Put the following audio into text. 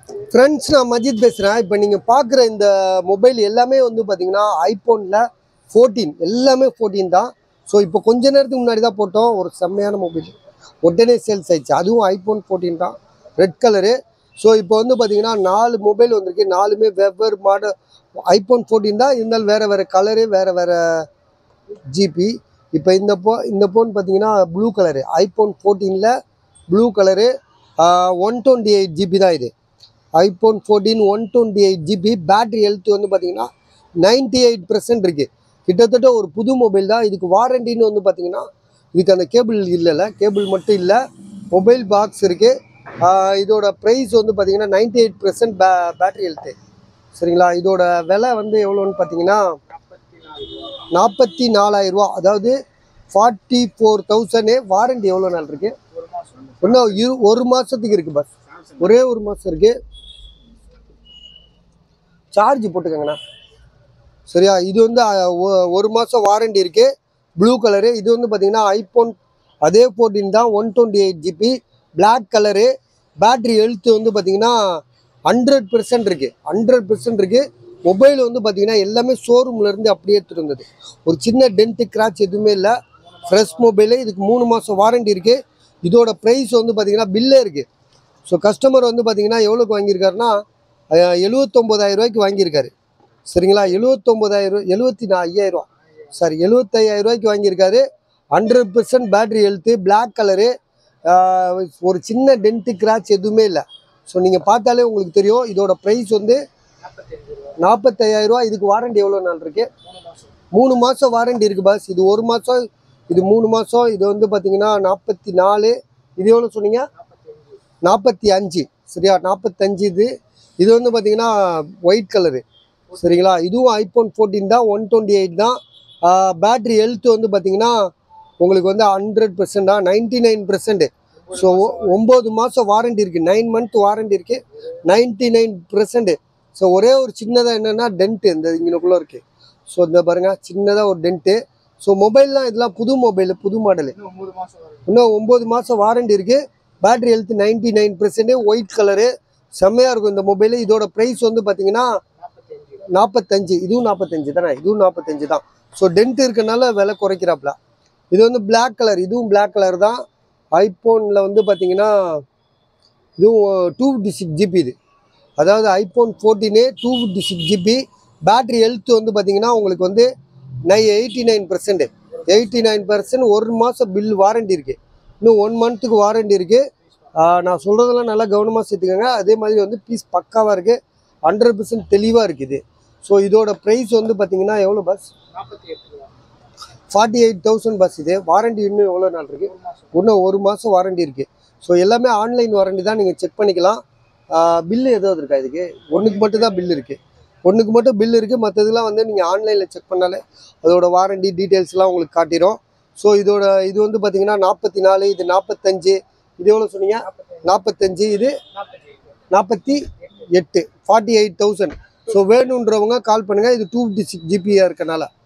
friends நான் மஜித் பேசுகிறேன் இப்போ நீங்கள் பார்க்குற இந்த மொபைல் எல்லாமே வந்து பார்த்தீங்கன்னா ஐஃபோனில் ஃபோர்டீன் எல்லாமே ஃபோர்டீன் தான் ஸோ இப்போ கொஞ்ச நேரத்துக்கு முன்னாடி தான் போட்டோம் ஒரு செம்மையான மொபைல் உடனே சேல்ஸ் ஆயிடுச்சு அதுவும் ஐஃபோன் ஃபோர்டீன் தான் ரெட் கலரு ஸோ இப்போ வந்து பார்த்தீங்கன்னா நாலு மொபைல் வந்திருக்கு நாலுமே வெவ்வேறு மாடல் ஐஃபோன் ஃபோர்டீன் தான் இருந்தாலும் வேறு வேறு கலரு வேறு வேறு ஜிபி இப்போ இந்த போ இந்த ஃபோன் பார்த்தீங்கன்னா ப்ளூ கலரு ஐஃபோன் ஃபோர்டீனில் blue colour one twenty eight GB தான் இது iPhone fourteen one twenty eight GB battery health வந்து பார்த்தீங்கன்னா நைன்ட்டி எயிட் பர்சன்ட் இருக்குது கிட்டத்தட்ட ஒரு புது மொபைல் தான் இதுக்கு வாரண்டின்னு வந்து பார்த்தீங்கன்னா இதுக்கு அந்த கேபிள் இல்லைல்ல கேபிள் மட்டும் இல்லை மொபைல் பாக்ஸ் இருக்குது இதோட ப்ரைஸ் வந்து பார்த்தீங்கன்னா நைன்ட்டி எயிட் பர்சன்ட் பே பேட்டரி ஹெல்த்து சரிங்களா இதோட விலை வந்து எவ்வளோன்னு பார்த்தீங்கன்னா நாற்பத்தி நாலாயிரரூவா அதாவது ஃபார்ட்டி ஃபோர் தௌசண்டே வாரண்டி எவ்வளோ நாள் இருக்குது இன்னும் இரு ஒரு மாதத்துக்கு இருக்குது பஸ் ஒரே ஒரு மாதம் இருக்குது சார்ஜ் போட்டுக்கோங்கண்ணா சரியா இது வந்து அஹ், ஒ- ஒரு மாதம் வாரண்டி இருக்குது ப்ளூ கலரு இது வந்து பார்த்தீங்கன்னா ஐஃபோன் அதே ஃபோர்டீன் தான் one twenty eight GB black colour battery health வந்து பார்த்தீங்கன்னா ஹண்ட்ரட் பெர்சன்ட் இருக்குது ஹண்ட்ரட் பெர்சன்ட் இருக்குது மொபைல் வந்து பார்த்தீங்கன்னா எல்லாமே ஷோரூம்ல இருந்து அப்படியே எடுத்துட்டு வந்தது ஒரு சின்ன டென்ட்டு கிராச் எதுவுமே இல்லை ஃப்ரெஷ் மொபைலு இதுக்கு மூணு மாதம் வாரண்டி இருக்குது இதோட ப்ரைஸ் வந்து பார்த்தீங்கன்னா பில்லே இருக்குது ஸோ கஸ்டமர் வந்து பார்த்தீங்கன்னா எவ்வளோக்கு வாங்கியிருக்காருன்னா எழுபத்தொம்போதாயிரம் ரூபாய்க்கு வாங்கியிருக்காரு சரிங்களா எழுபத்தொம்போதாயிரம் எழுபத்தி நா ஐயாயிரம் சாரி எழுபத்தையாயிரம் ரூபாய்க்கு வாங்கியிருக்காரு hundred percent battery health black colour ஒரு சின்ன டென்ட்டு கிராச் எதுவுமே இல்லை ஸோ நீங்கள் பார்த்தாலே உங்களுக்கு தெரியும் இதோட ப்ரைஸ் வந்து நாற்பத்தையாயிரம் ரூபா இதுக்கு வாரண்டி எவ்வளோ நாள் இருக்கு மூணு மாதம் வாரண்டி இருக்குது பாஸ் இது ஒரு மாதம் இது மூணு மாதம் இது வந்து பார்த்தீங்கன்னா நாற்பத்தி நாலு இது எவ்வளோ சொன்னீங்க நாற்பத்தி அஞ்சு சரியா நாற்பத்தஞ்சு இது இது வந்து பார்த்தீங்கன்னா ஒயிட் கலரு சரிங்களா இதுவும் ஐஃபோன் ஃபோர்டீன் தான் ஒன் டுவெண்ட்டி எயிட் தான் பேட்ரி ஹெல்த் வந்து பார்த்தீங்கன்னா உங்களுக்கு வந்து ஹண்ட்ரட் பர்சன்டா நைன்டி நைன் பர்சன்ட் ஸோ ஒம்பது மாதம் வாரண்டி இருக்குது நைன் மந்த் வாரண்டி இருக்குது நைன்டி நைன் பர்சன்ட் ஸோ ஒரே ஒரு சின்னதாக என்னென்னா டென்ட்டு இந்த இங்கனுக்குள்ளே இருக்குது ஸோ இந்த பாருங்க சின்னதாக ஒரு டென்ட்டு ஸோ மொபைல்லாம் இதெல்லாம் புது மொபைல் புது மாடலு இன்னும் ஒம்பது மாதம் வாரண்டி இருக்குது battery health ninety nine percent white colour செம்மையாக இருக்கும் இந்த மொபைலு இதோட ப்ரைஸ் வந்து பார்த்தீங்கன்னா நாற்பத்தஞ்சு இதுவும் நாற்பத்தஞ்சு தானே இதுவும் நாற்பத்தஞ்சு தான் ஸோ டென்ட் இருக்கனால விலை குறைக்கிறாப்ல இது வந்து Black கலர் இதுவும் Black கலர் தான் ஐஃபோனில் வந்து பார்த்தீங்கன்னா இதுவும் டூ ஃபிஃப்டி சிக்ஸ் ஜிபி இது அதாவது ஐஃபோன் ஃபோர்டீனே two fifty six GB battery health வந்து பார்த்தீங்கன்னா உங்களுக்கு வந்து நை eighty nine percent eighty nine percent ஒரு மாதம் பில் வாரண்டி இருக்குது இன்னும் ஒன் மந்த்துக்கு வாரண்டி இருக்குது நான் சொல்கிறதெல்லாம் நல்லா கவனமாக சேர்த்துக்கோங்க அதே மாதிரி வந்து பீஸ் பக்காவாக இருக்குது ஹண்ட்ரட் பர்சன்ட் தெளிவாக இருக்குது ஸோ இதோட ப்ரைஸ் வந்து பார்த்தீங்கன்னா எவ்வளோ பஸ் ஃபார்ட்டி எயிட் தௌசண்ட் பஸ் இது வாரண்டி இன்னும் எவ்வளோ நாள் இருக்குது இன்னும் ஒரு மாதம் வாரண்டி இருக்குது ஸோ எல்லாமே ஆன்லைன் வாரண்டி தான் நீங்கள் செக் பண்ணிக்கலாம் பில்லு ஏதாவது இருக்கா இதுக்கு ஒன்றுக்கு மட்டும் தான் பில் இருக்குது ஒன்றுக்கு மட்டும் பில் இருக்குது மற்றதுலாம் வந்து நீங்கள் ஆன்லைனில் செக் பண்ணாலே அதோட வாரண்டி டீட்டெயில்ஸ்லாம் உங்களுக்கு காட்டிடும் ஸோ இதோட இது வந்து பார்த்தீங்கன்னா நாற்பத்தி நாலு இது நாற்பத்தஞ்சு இது எவ்வளோ சொன்னீங்க நாற்பத்தஞ்சு இது நாற்பத்தி எட்டு ஃபார்ட்டி எயிட் தௌசண்ட் ஸோ வேணுன்றவங்க கால் பண்ணுங்கள் இது டூ ஃபிஃப்டி சிக்ஸ் ஜிபியாக இருக்கனால